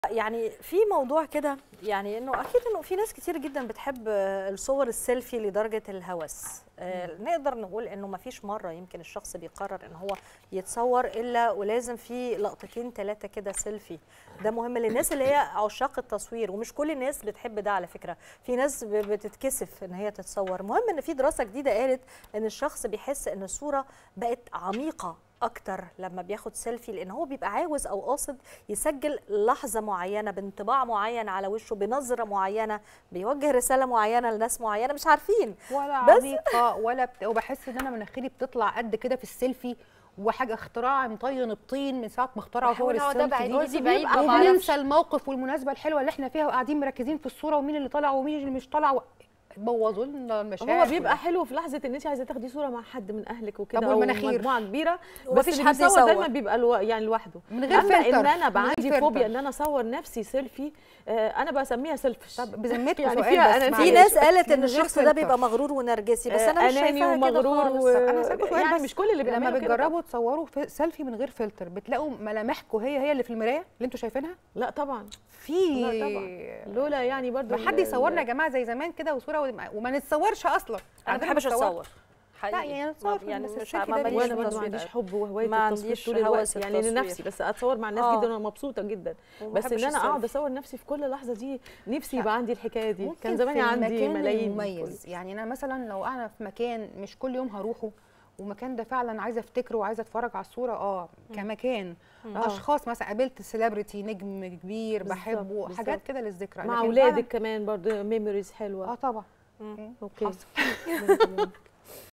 يعني في موضوع كده يعني انه اكيد انه في ناس كتير جدا بتحب الصور السيلفي لدرجه الهوس آه نقدر نقول انه ما فيش مره يمكن الشخص بيقرر ان هو يتصور الا ولازم في لقطتين ثلاثه كده سيلفي ده مهم للناس اللي هي عشاق التصوير ومش كل الناس بتحب ده على فكره في ناس بتتكسف ان هي تتصور مهم ان في دراسه جديده قالت ان الشخص بيحس ان الصوره بقت عميقه اكتر لما بياخد سيلفي لان هو بيبقى عاوز او قاصد يسجل لحظه معينه بانطباع معين على وشه بنظره معينه بيوجه رساله معينه لناس معينه مش عارفين ولا بس عميقه ولا بت... وبحس ان انا مناخيري بتطلع قد كده في السيلفي وحاجه اختراع مطين بطين من ساعه ما اخترعوا صور السيلفي دي بعيد وبننسى الموقف والمناسبه الحلوه اللي احنا فيها وقاعدين مركزين في الصوره ومين اللي طالع ومين اللي مش طالع و... بوظوا لنا المشاعر هو بيبقى حلو في لحظه ان انت عايزه تاخدي صوره مع حد من اهلك وكده او مجموعه كبيره بس اللي حد يصور دايما بيبقى الو... يعني لوحده من غير فلتر ان انا بقى عندي فوبيا ان انا اصور نفسي سيلفي آه انا بسميها سيلفش طب بذمتكم يعني فيها أنا في ناس قالت ان الشخص ده بيبقى مغرور ونرجسي بس انا مش شايفاها ومغرور و... انا سألكوا سؤال يعني بس مش كل اللي لما بتجربوا تصوروا سيلفي من غير فلتر بتلاقوا ملامحكم هي هي اللي في المرايه اللي انتوا شايفينها لا طبعا في لا طبعا لولا يعني برضو ما حد يصورنا يا جماعه زي زمان كده وصوره وما نتصورش اصلا انا ما بحبش اتصور لا يعني اتصور يعني بس مش السيلفي ما ده ماليش وانا في برضه ما التصوير عنديش حب وهوايه ما التصوير عنديش طول الوقت هوس يعني التصوير. لنفسي بس اتصور مع الناس آه. جدا وانا مبسوطه جدا وما بس ان بحبش انا اقعد السيلفي. اصور نفسي في كل لحظه دي نفسي لا. يبقى عندي الحكايه دي ممكن كان زماني في عندي المكان ملايين مميز يعني انا مثلا لو انا في مكان مش كل يوم هروحه ومكان ده فعلا عايزه افتكره وعايزه اتفرج على الصوره اه كمكان آه. اشخاص مثلا قابلت سيلبرتي نجم كبير بالظبط، بحبه بالظبط. حاجات كده للذكرى مع لكن اولادك فعلاً- كمان برضه ميموريز اه حلوه طبعا اوكي حصل. ربنا يخليك.